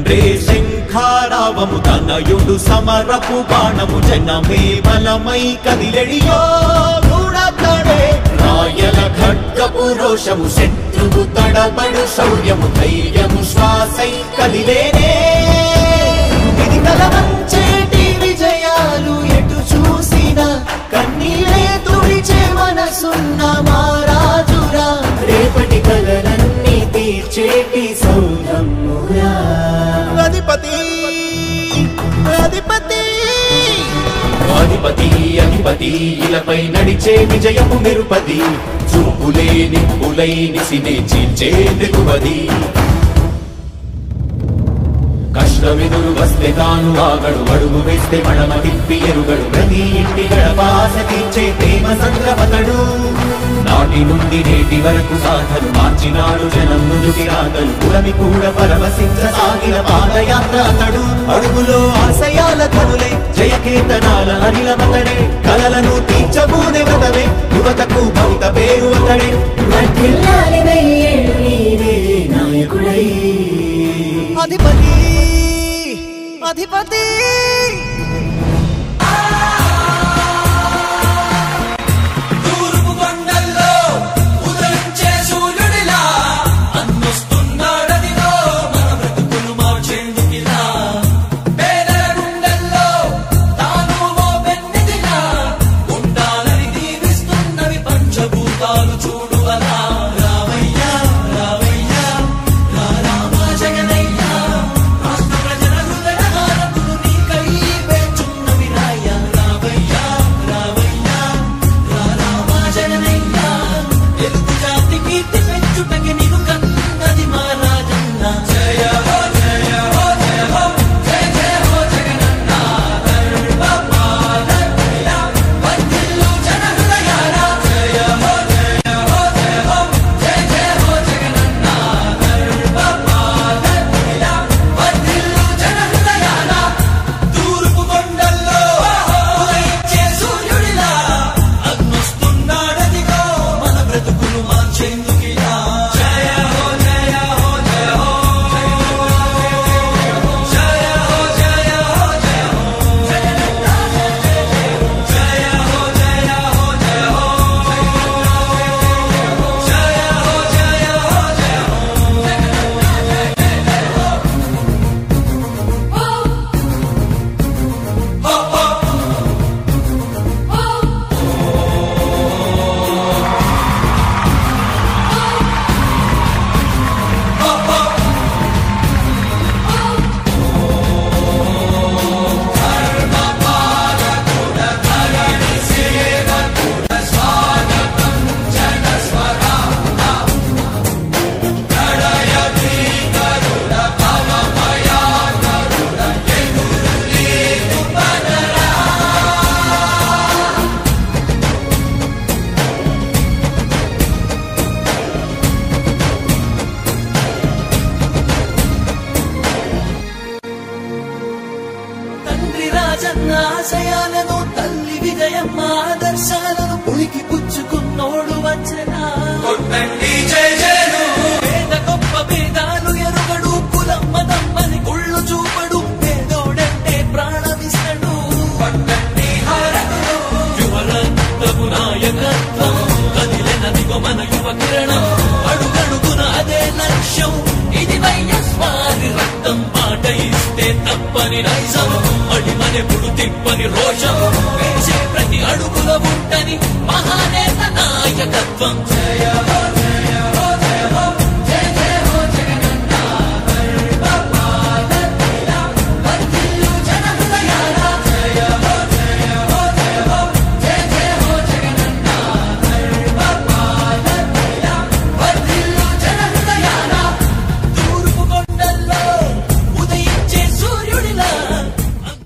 తండ్రే శంఖారావము తనయుడు సమరపు బాణము జనమే బలమై కదిలెడియో గుణతడే రాయల ఖడ్గపు రోషము శత్రువు తడబడు శౌర్యము ధైర్యము శ్వాసై కదిలేనే ఇది కలవంచేటి విజయాలు ఎటు చూసిన కన్నీరే తుడిచే మనసున్న మారాజురా రేపటి కలలన్నీ తీర్చేటి సౌరమ్మురా అధిపతి అధిపతి అధిపతి అధిపతి ఇలపై నడిచే విజయము మెరుపది చూపులే నిప్పులై నిసినే చీల్చే దిగువది కష్టమెదురు వస్తే తాను ఆగడు అడుగు వేస్తే మడమ తిప్పి ఎరుగడు ప్రతి ఇంటి గడపాస తీర్చే ప్రేమ సంద్రపతడు నాటి నుండి నేటి వరకు సాధలు మార్చినాడు జనం నుదుటి రాగలు పురమి కూడా పరవశించ సాగిన పాదయాత్ర అతడు అడుగులో ఆశయాల కనులే జయకేతనాల అనిలమతడే కలలను తీర్చబూనే వ్రతమే యువతకు భవిత పేరు అతడే వర్ధిల్లాలి వెయ్యేళ్ళు నీవే నాయకుడై అధిపతి అధిపతి తూర్పు కొండల్లో ఉదయించే సూర్యుడిలా అన్నొస్తున్నాడదిలో మన బ్రతుకులు మార్చేందుకిలా పేదల గుండెల్లో తాను ఓ పెన్నిదిలా ఉండాలని దీవిస్తున్నవి పంచభూతాలు చూడు అలా రావయ్యా రావయ్యా రా రామా జగనయ్యా రాష్ట్ర ప్రజల హృదయ హారతులు నీకై వేచున్నవి రాయ్యా రావయ్యా రావయ్యా రా రామా జగనయ్యా తెలుగు జాతి కీర్తి పెంచుటకి నీకు కన్నది మా రాజన్న జయ హో జయ హో జయ హో జయ జయ హో జగనన్న ధర్మ పాలనయ వర్ధిల్లు జన హృదయాల జయ హో జయ హో జయ హో జయ జయ హో జగనన్న ధర్మ పాలనయ వర్ధిల్లు జన హృదయాల తూర్పు కొండల్లో ఉదయించే సూర్యుడిలా అగ్నొస్తున్నాడదిగో మన బ్రతుకులు మార్చేందుకిలా జయ హో జయ హో జయ హో జయ హో జయ హో జయ హో జయ హో జయ హో జయ హో జయ హో జయ హో జయ హో హో హో తండ్రి రాజన్న ఆశయాలను తల్లి విజయమ్మ ఆదర్శాలను పులికి పుచ్చి